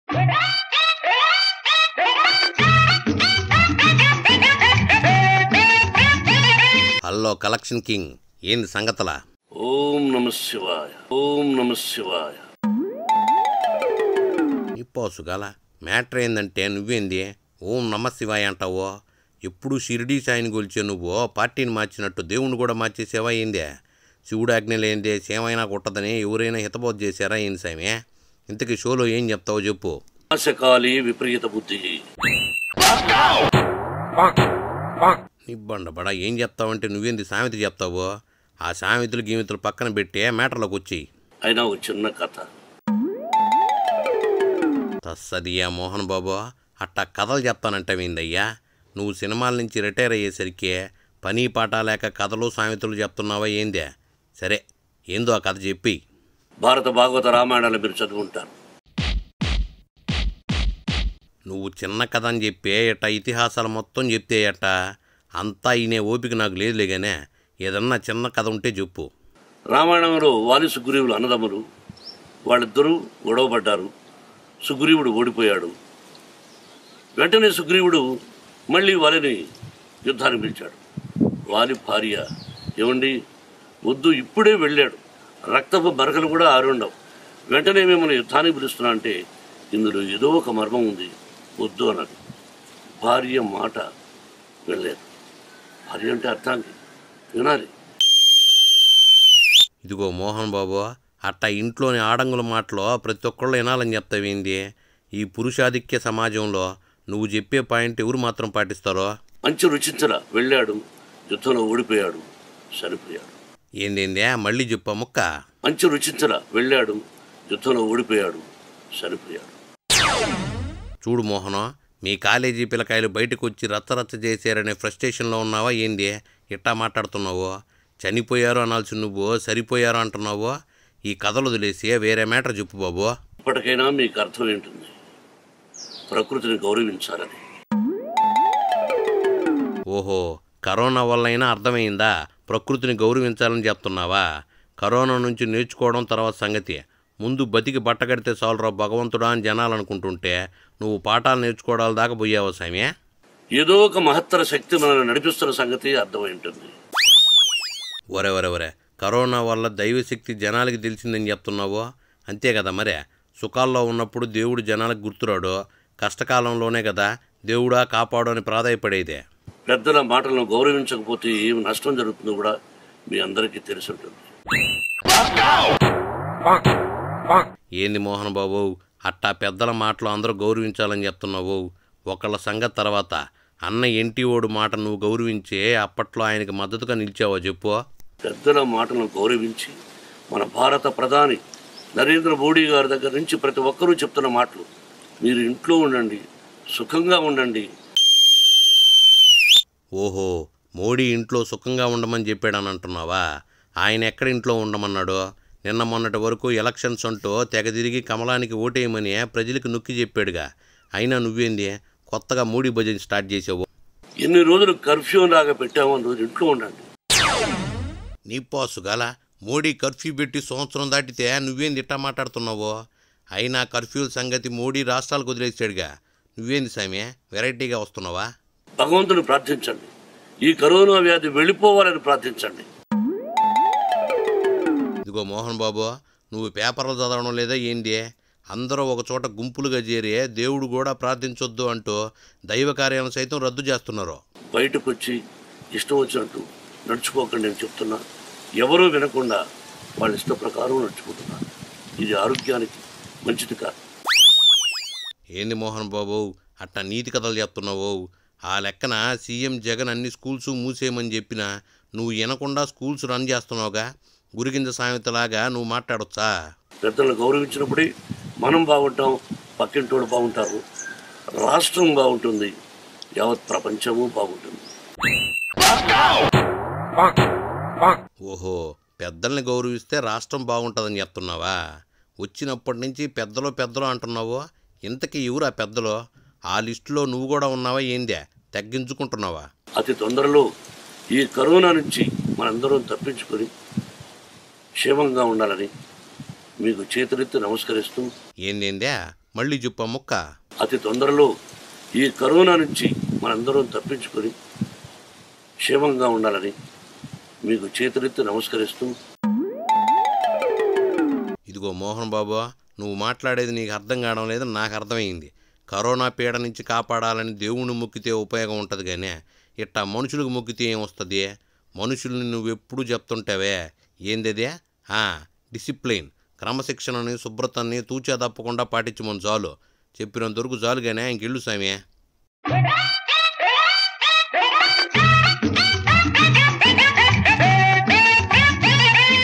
hello collection king ఏంది సంగతలా ఓం నమ శివాయ ఓం నమ శివాయ ఇప్పోసుగల మ్యాటర్ ఏందంటే నువ్వేంది ఓం నమ శివాయ అంటావో ఎప్పుడు షిరిడీ సాయిని గొలిచే నువ్వు పార్టీని మార్చినట్టు దేవుణ్ణి కూడా మార్చేసావా ఏందే శివుడు ఆజ్ఞ లేనిదే సేమైనా కొట్టదని ఎవరైనా హితబోధ చేశారా ఏంది సామి ఇంతకీ షోలో ఏం చెప్తావో చెప్పు నాశకాలి విపరీత బుద్ధి నిబ్బండ బడా ఏం చెప్తావంటే నువ్వేంది సామెత చెప్తావో ఆ సామెతలు గీమెతలు పక్కన పెట్టే మ్యాటర్లోకి వచ్చి అయినా ఒక చిన్న కథ తస్సదియా మోహన్ బాబు అట్టా కథలు చెప్తానంటావేందయ్యా నువ్వు సినిమాల నుంచి రిటైర్ అయ్యేసరికి పని పాట లేక కథలు సామెతలు చెప్తున్నావా ఏందే సరే ఏందో ఆ కథ చెప్పి భారత భాగవత రామాయణాలు మీరు చదువుంటారు నువ్వు చిన్న కథ అని చెప్పే ఇట్ట ఇతిహాసాలు మొత్తం చెప్తే అట్ట అంతా ఈయనే ఓపిక నాకు లేదులే గానే ఏదన్నా చిన్న కథ ఉంటే చెప్పు రామాయణంలో వాలి సుగ్రీవులు అన్నదమ్ములు వాళ్ళిద్దరూ గొడవపడ్డారు సుగ్రీవుడు ఓడిపోయాడు వెంటనే సుగ్రీవుడు మళ్ళీ వాలిని యుద్ధానికి పిలిచాడు వాలి భార్య ఏమండి వద్దు ఇప్పుడే వెళ్ళాడు రక్తపు మరకలు కూడా ఆరుండవు వెంటనే మిమ్మల్ని యుద్ధానికి పిలుస్తున్నా అంటే ఇందులో ఏదో ఒక మర్మం ఉంది వద్దు అన్నది భార్య మాట వెళ్ళలేదు భార్య అంటే అర్థానికి వినాలి ఇదిగో మోహన్ బాబు అట్టా ఇంట్లోని ఆడంగుల మాటలో ప్రతి ఒక్కళ్ళు వినాలని చెప్తావేంది ఈ పురుషాధిక్య సమాజంలో నువ్వు చెప్పే పాయింట్ ఎవరు మాత్రం పాటిస్తారో మంచి రుచించల వెళ్ళాడు యుద్ధంలో ఓడిపోయాడు చనిపోయాడు ఏందేందే మళ్ళీ చెప్పా ముక్క మంచి రుచించల వెళ్ళాడు యుద్ధంలో ఓడిపోయాడు చనిపోయాడు చూడు మోహనం మీ కాలేజీ పిల్లకాయలు బయటకు వచ్చి రచ్చరచ్చ చేశారనే ఫ్రస్ట్రేషన్లో ఉన్నావా ఏంది ఇట్టా మాట్లాడుతున్నావు చనిపోయారు అనాల్సి నువ్వు సరిపోయారు అంటున్నావు ఈ కథలు వదిలేసి వేరే మ్యాటర్ చెప్పు బాబు ఇప్పటికైనా మీకు అర్థం ఏంటుంది ప్రకృతిని గౌరవించాలని ఓహో కరోనా వల్లైనా అర్థమైందా ప్రకృతిని గౌరవించాలని చెప్తున్నావా కరోనా నుంచి నేర్చుకోవడం తర్వాత సంగతి ముందు బతికి బట్టగడితే చాలురా భగవంతుడా అని జనాలు అనుకుంటుంటే నువ్వు పాఠాలు నేర్చుకోవడాల దాకా పోయావా సామి ఏదో ఒక మహత్తర శక్తి మనల్ని నడిపిస్తున్న సంగతి అర్థమై ఉంటుంది ఒరే ఒరే ఒరే కరోనా వల్ల దైవశక్తి జనాలకి తెలిసిందని చెప్తున్నావు అంతే కదా మరే సుఖాల్లో ఉన్నప్పుడు దేవుడు జనాలకు గుర్తురాడు కష్టకాలంలోనే కదా దేవుడా కాపాడు అని ప్రాధాయపడేదే పెద్దల మాటలను గౌరవించకపోతే ఏం నష్టం జరుగుతుందో కూడా మీ అందరికీ తెలిసి ఉంటుంది ఏంది మోహన్ బాబు అట్టా పెద్దల మాటలు అందరూ గౌరవించాలని చెప్తున్నావు ఒకళ్ళ సంగతి తర్వాత అన్న ఎంటి ఓడు మాట నువ్వు గౌరవించే అప్పట్లో ఆయనకి మద్దతుగా నిలిచావో చెప్పు పెద్దల మాటలను గౌరవించి మన భారత ప్రధాని నరేంద్ర మోడీ గారి దగ్గర నుంచి ప్రతి ఒక్కరూ చెప్తున్న మాటలు మీరు ఇంట్లో ఉండండి సుఖంగా ఉండండి ఓహో మోడీ ఇంట్లో సుఖంగా ఉండమని చెప్పాడని అంటున్నావా ఆయన ఎక్కడ ఇంట్లో ఉండమన్నాడు నిన్న మొన్నటి వరకు ఎలక్షన్స్ అంటూ తెగ తిరిగి కమలానికి ఓటేయమని ప్రజలకు నొక్కి చెప్పాడుగా అయినా నువ్వేంది కొత్తగా మోడీ భజన స్టార్ట్ చేసావు ఎన్ని రోజులు కర్ఫ్యూ లాగా పెట్టామో అన్ని రోజులు ఇంట్లో ఉండండి నీ పోసుగాల మోడీ కర్ఫ్యూ పెట్టి సంవత్సరం దాటితే నువ్వేంది ఇట్టా మాట్లాడుతున్నావు అయినా కర్ఫ్యూ సంగతి మోడీ రాష్ట్రాలకు వదిలేసాడుగా నువ్వేంది సామి వెరైటీగా వస్తున్నావా భగవంతుని ప్రార్థించండి ఈ కరోనా వ్యాధి వెళ్ళిపోవాలని ప్రార్థించండి ఇదిగో మోహన్ బాబు నువ్వు పేపర్లు చదవడం లేదా ఏంది అందరూ ఒక చోట గుంపులుగా చేరి దేవుడు కూడా ప్రార్థించొద్దు అంటూ దైవ కార్యాలను సైతం రద్దు చేస్తున్నారు బయటకు వచ్చి ఇష్టం వచ్చినట్టు నడుచుకోకండి నేను చెప్తున్నా ఎవరూ వినకుండా వాళ్ళ ఇష్ట ప్రకారం నడుచుకుంటున్నారు ఇది ఆరోగ్యానికి మంచిది కాదు ఏంది మోహన్ బాబు అట్టా నీతి కథలు చెప్తున్నావు ఆ లెక్కన సీఎం జగన్ అన్ని స్కూల్స్ మూసేయమని చెప్పినా నువ్వు వినకుండా స్కూల్స్ రన్ చేస్తున్నావుగా గురికింద సామెతలాగా నువ్వు మాట్లాడొచ్చా పెద్దలను గౌరవించినప్పుడే మనం బాగుంటాం పక్కింటోడు బాగుంటారు రాష్ట్రం బాగుంటుంది యావత్ ప్రపంచము బాగుంటుంది ఓహో పెద్దల్ని గౌరవిస్తే రాష్ట్రం బాగుంటుందని చెప్తున్నావా వచ్చినప్పటి నుంచి పెద్దలు పెద్దలు అంటున్నావు ఇంతకీ ఎవరు ఆ పెద్దలు ఆ లిస్టులో నువ్వు కూడా ఉన్నావా ఏందే తగ్గించుకుంటున్నావా అతి తొందరలో ఈ కరోనా నుంచి మనందరం తప్పించుకొని క్షేమంగా ఉండాలని మీకు చేతులెత్తి నమస్కరిస్తూ ఏందేందే మళ్ళీ చెప్పా ముక్క అతి తొందరలో ఈ కరోనా నుంచి మనందరం తప్పించుకొని క్షేమంగా ఉండాలని మీకు చేతులెత్తి నమస్కరిస్తూ ఇదిగో మోహన్ బాబు నువ్వు మాట్లాడేది నీకు అర్థం కావడం లేదు నాకు అర్థమైంది కరోనా పీడ నుంచి కాపాడాలని దేవుణ్ణి మొక్కితే ఉపయోగం ఉంటుంది కానీ ఇట్టా మనుషులకు మొక్కితే ఏం వస్తుంది మనుషుల్ని నువ్వెప్పుడు చెప్తుంటావే ఏందదే ఆ, డిసిప్లిన్ క్రమశిక్షణని శుభ్రతని తూచా తప్పకుండా పాటించమని చాలు చెప్పినంత వరకు చాలు కానీ ఇంకెళ్ళు సామే